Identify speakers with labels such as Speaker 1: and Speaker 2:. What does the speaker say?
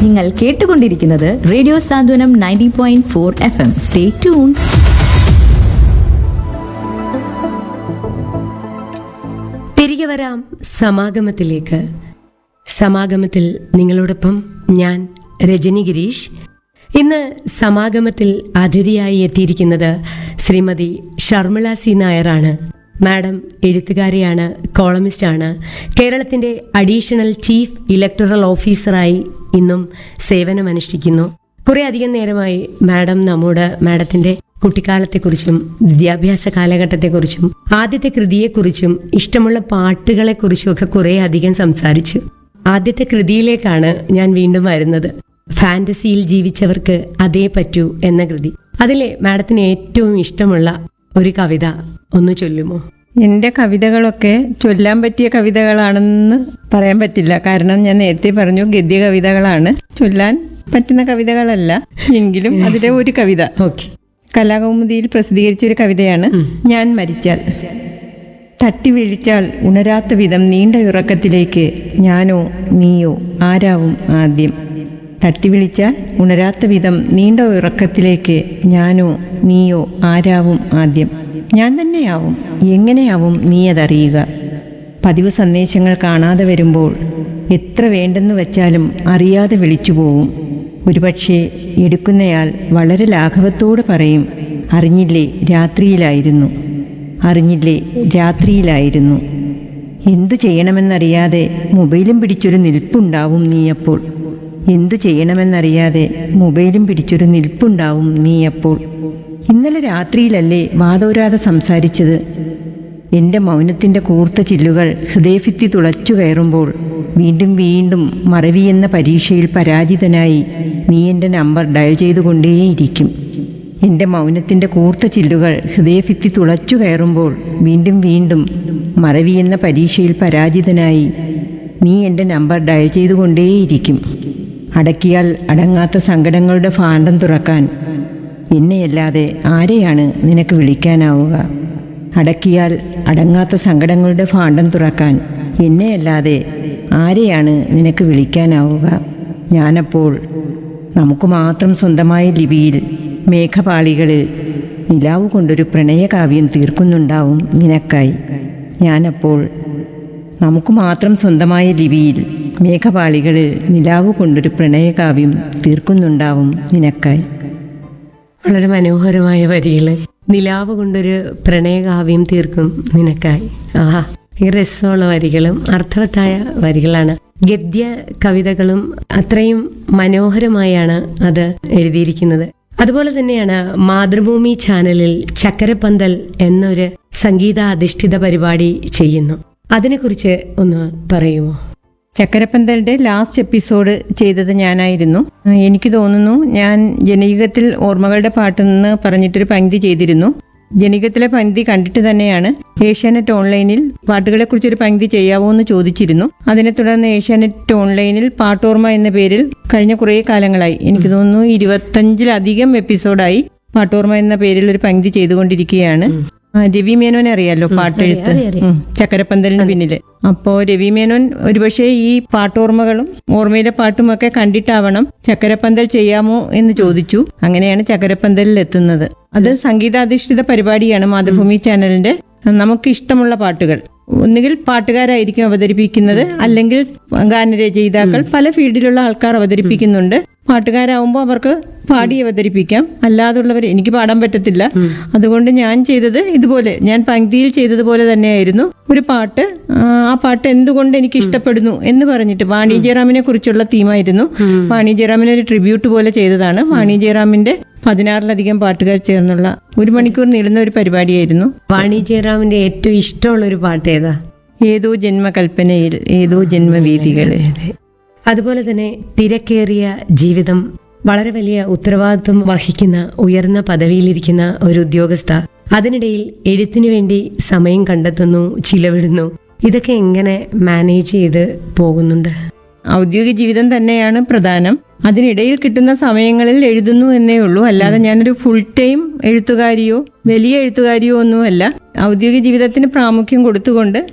Speaker 1: നിങ്ങൾ കേട്ടുകൊണ്ടിരിക്കുന്നത് radio Santhwanam ninety point four F M stay tune
Speaker 2: തിരികെ വരാം സമാഗമത്തിലേക്ക് സമാഗമത്തിൽ നിങ്ങളോടൊപ്പം ഞാൻ രജനി ഗിരീഷ് ഇന്ന് സമാഗമത്തിൽ അതിഥിയായി എത്തിയിരിക്കുന്നത് ശ്രീമതി ഷർമിള സി നായരാണ് മാഡം എഴുത്തുകാരിയാണ് കോളമിസ്റ്റാണ് കേരളത്തിന്റെ അഡീഷണൽ ചീഫ് ഇലക്ടറൽ ഓഫീസറായി ഇന്നും സേവനമനുഷ്ഠിക്കുന്നു കുറെ അധികം നേരമായി മാഡം നമ്മോട് മാഡത്തിന്റെ കുട്ടിക്കാലത്തെക്കുറിച്ചും വിദ്യാഭ്യാസ കാലഘട്ടത്തെക്കുറിച്ചും ആദ്യത്തെ കൃതിയെക്കുറിച്ചും ഇഷ്ടമുള്ള പാട്ടുകളെക്കുറിച്ചും ഒക്കെ കുറെ അധികം സംസാരിച്ചു ആദ്യത്തെ കൃതിയിലേക്കാണ് ഞാൻ വീണ്ടും വരുന്നത് ഫാന്റസിയിൽ ജീവിച്ചവർക്ക് അതേ പറ്റൂ എന്ന കൃതി അതിലെ മാഡത്തിന് ഏറ്റവും ഇഷ്ടമുള്ള ഒരു കവിത ഒന്ന് ചൊല്ലുമോ
Speaker 3: എൻ്റെ കവിതകളൊക്കെ ചൊല്ലാൻ പറ്റിയ കവിതകളാണെന്ന് പറയാൻ പറ്റില്ല കാരണം ഞാൻ നേരത്തെ പറഞ്ഞു ഗദ്യ കവിതകളാണ് ചൊല്ലാൻ പറ്റുന്ന കവിതകളല്ല എങ്കിലും അതിലെ ഒരു കവിത
Speaker 2: ഓക്കെ
Speaker 3: കലാകൗമുദിയിൽ പ്രസിദ്ധീകരിച്ച ഒരു കവിതയാണ് ഞാൻ മരിച്ചാൽ തട്ടി വീഴിച്ചാൽ ഉണരാത്ത വിധം നീണ്ട ഉറക്കത്തിലേക്ക് ഞാനോ നീയോ ആരാവും ആദ്യം തട്ടി വിളിച്ചാൽ ഉണരാത്ത വിധം നീണ്ട ഉറക്കത്തിലേക്ക് ഞാനോ നീയോ ആരാവും ആദ്യം ഞാൻ തന്നെയാവും എങ്ങനെയാവും നീ അതറിയുക പതിവ് സന്ദേശങ്ങൾ കാണാതെ വരുമ്പോൾ എത്ര വേണ്ടെന്ന് വച്ചാലും അറിയാതെ വിളിച്ചു പോവും ഒരുപക്ഷെ എടുക്കുന്നയാൾ വളരെ ലാഘവത്തോടെ പറയും അറിഞ്ഞില്ലേ രാത്രിയിലായിരുന്നു അറിഞ്ഞില്ലേ രാത്രിയിലായിരുന്നു എന്തു ചെയ്യണമെന്നറിയാതെ മൊബൈലും പിടിച്ചൊരു നിൽപ്പുണ്ടാവും നീയപ്പോൾ എന്തു ചെയ്യണമെന്നറിയാതെ മൊബൈലും പിടിച്ചൊരു നിൽപ്പുണ്ടാവും നീയപ്പോൾ ഇന്നലെ രാത്രിയിലല്ലേ വാദോരാതെ സംസാരിച്ചത് എൻ്റെ മൗനത്തിൻ്റെ കൂർത്ത ചില്ലുകൾ ഹൃദയഭിത്തി തുളച്ചു കയറുമ്പോൾ വീണ്ടും വീണ്ടും മറവി എന്ന പരീക്ഷയിൽ പരാജിതനായി നീ എൻ്റെ നമ്പർ ഡയൽ ചെയ്തുകൊണ്ടേയിരിക്കും എൻ്റെ മൗനത്തിൻ്റെ കൂർത്ത ചില്ലുകൾ ഹൃദയഭിത്തി തുളച്ചു കയറുമ്പോൾ വീണ്ടും വീണ്ടും മറവി എന്ന പരീക്ഷയിൽ പരാജിതനായി നീ എൻ്റെ നമ്പർ ഡയൽ ചെയ്തുകൊണ്ടേയിരിക്കും അടക്കിയാൽ അടങ്ങാത്ത സങ്കടങ്ങളുടെ ഭാണ്ഡം തുറക്കാൻ എന്നെയല്ലാതെ ആരെയാണ് നിനക്ക് വിളിക്കാനാവുക അടക്കിയാൽ അടങ്ങാത്ത സങ്കടങ്ങളുടെ ഭാണ്ഡം തുറക്കാൻ എന്നെയല്ലാതെ ആരെയാണ് നിനക്ക് വിളിക്കാനാവുക ഞാനപ്പോൾ നമുക്ക് മാത്രം സ്വന്തമായ ലിപിയിൽ മേഘപാളികളിൽ നിലാവ് കൊണ്ടൊരു പ്രണയകാവ്യം തീർക്കുന്നുണ്ടാവും നിനക്കായി ഞാനപ്പോൾ നമുക്ക് മാത്രം സ്വന്തമായ ലിപിയിൽ മേഘപാളികളിൽ നിലാവ് കൊണ്ടൊരു പ്രണയകാവ്യം തീർക്കുന്നുണ്ടാവും നിനക്കായി
Speaker 2: വളരെ മനോഹരമായ വരികള് നിലാവ് കൊണ്ടൊരു പ്രണയകാവ്യം തീർക്കും നിനക്കായി ആഹാ ഈ രസമുള്ള വരികളും അർത്ഥവത്തായ വരികളാണ് ഗദ്യ കവിതകളും അത്രയും മനോഹരമായാണ് അത് എഴുതിയിരിക്കുന്നത് അതുപോലെ തന്നെയാണ് മാതൃഭൂമി ചാനലിൽ ചക്കരപ്പന്തൽ എന്നൊരു സംഗീതാധിഷ്ഠിത പരിപാടി ചെയ്യുന്നു അതിനെക്കുറിച്ച് ഒന്ന് പറയുമോ
Speaker 3: ചക്കരപ്പന്തലിന്റെ ലാസ്റ്റ് എപ്പിസോഡ് ചെയ്തത് ഞാനായിരുന്നു എനിക്ക് തോന്നുന്നു ഞാൻ ജനയുഗത്തിൽ ഓർമ്മകളുടെ പാട്ടെന്ന് പറഞ്ഞിട്ടൊരു പങ്ക്തി ചെയ്തിരുന്നു ജനയുഗത്തിലെ പങ്ക്തി കണ്ടിട്ട് തന്നെയാണ് ഏഷ്യാനെറ്റ് ഓൺലൈനിൽ പാട്ടുകളെക്കുറിച്ച് ഒരു പങ്ക്തി ചെയ്യാവോ എന്ന് ചോദിച്ചിരുന്നു അതിനെ തുടർന്ന് ഏഷ്യാനെറ്റ് ഓൺലൈനിൽ പാട്ടോർമ്മ എന്ന പേരിൽ കഴിഞ്ഞ കുറേ കാലങ്ങളായി എനിക്ക് തോന്നുന്നു ഇരുപത്തഞ്ചിലധികം എപ്പിസോഡായി പാട്ടോർമ്മ എന്ന പേരിൽ ഒരു പങ്ക്തി ചെയ്തുകൊണ്ടിരിക്കുകയാണ് ആ, രവി മേനോനെ അറിയാലോ പാട്ടെഴുത്ത് ഉം, ചക്കരപ്പന്തലിന് പിന്നില് അപ്പോ രവി മേനോൻ ഒരുപക്ഷെ ഈ പാട്ടോർമ്മകളും ഓർമ്മയിലെ പാട്ടും ഒക്കെ കണ്ടിട്ടാവണം ചക്കരപ്പന്തൽ ചെയ്യാമോ എന്ന് ചോദിച്ചു അങ്ങനെയാണ് ചക്കരപ്പന്തലിൽ എത്തുന്നത് അത് സംഗീതാധിഷ്ഠിത പരിപാടിയാണ് മാതൃഭൂമി ചാനലിന്റെ നമുക്ക് ഇഷ്ടമുള്ള പാട്ടുകൾ ഒന്നുകിൽ പാട്ടുകാരായിരിക്കും അവതരിപ്പിക്കുന്നത് അല്ലെങ്കിൽ ഗാനരചയിതാക്കൾ പല ഫീൽഡിലുള്ള ആൾക്കാർ അവതരിപ്പിക്കുന്നുണ്ട് പാട്ടുകാരാവുമ്പോൾ അവർക്ക് പാടി അവതരിപ്പിക്കാം അല്ലാതുള്ളവർ എനിക്ക് പാടാൻ പറ്റത്തില്ല അതുകൊണ്ട് ഞാൻ ചെയ്തത് ഇതുപോലെ ഞാൻ പങ്ക്തിയിൽ ചെയ്തതുപോലെ തന്നെയായിരുന്നു ഒരു പാട്ട് ആ, ആ പാട്ട് എന്തുകൊണ്ട് എനിക്ക് ഇഷ്ടപ്പെടുന്നു എന്ന് പറഞ്ഞിട്ട് വാണി ജയറാമിനെ കുറിച്ചുള്ള തീമായിരുന്നു വാണി ജയറാമിനെ ഒരു ട്രിബ്യൂട്ട് പോലെ ചെയ്തതാണ് വാണി ജയറാമിന്റെ പതിനാറിലധികം പാട്ടുകാർ ചേർന്നുള്ള ഒരു മണിക്കൂർ നീളുന്ന ഒരു പരിപാടിയായിരുന്നു
Speaker 2: വാണി ജയറാമിന്റെ ഏറ്റവും ഇഷ്ടമുള്ള ഒരു പാട്ട് ഏതാ
Speaker 3: ഏതോ ജന്മകൽപ്പനയിൽ ഏതോ ജന്മവീതികളിൽ
Speaker 2: അതുപോലെ തന്നെ തിരക്കേറിയ ജീവിതം വളരെ വലിയ ഉത്തരവാദിത്വം വഹിക്കുന്ന ഉയർന്ന പദവിയിലിരിക്കുന്ന ഒരു ഉദ്യോഗസ്ഥ അതിനിടയിൽ എഴുത്തിനു വേണ്ടി സമയം കണ്ടെത്തുന്നു ചിലവിടുന്നു ഇതൊക്കെ എങ്ങനെ മാനേജ് ചെയ്ത് പോകുന്നുണ്ട്
Speaker 3: ഔദ്യോഗിക ജീവിതം തന്നെയാണ് പ്രധാനം അതിനിടയിൽ കിട്ടുന്ന സമയങ്ങളിൽ എഴുതുന്നു എന്നേ ഉള്ളൂ അല്ലാതെ ഞാനൊരു ഫുൾ ടൈം എഴുത്തുകാരിയോ വലിയ എഴുത്തുകാരിയോ ഒന്നുമല്ല ഔദ്യോഗിക ജീവിതത്തിന് പ്രാമുഖ്യം കൊടുത്തുകൊണ്ട്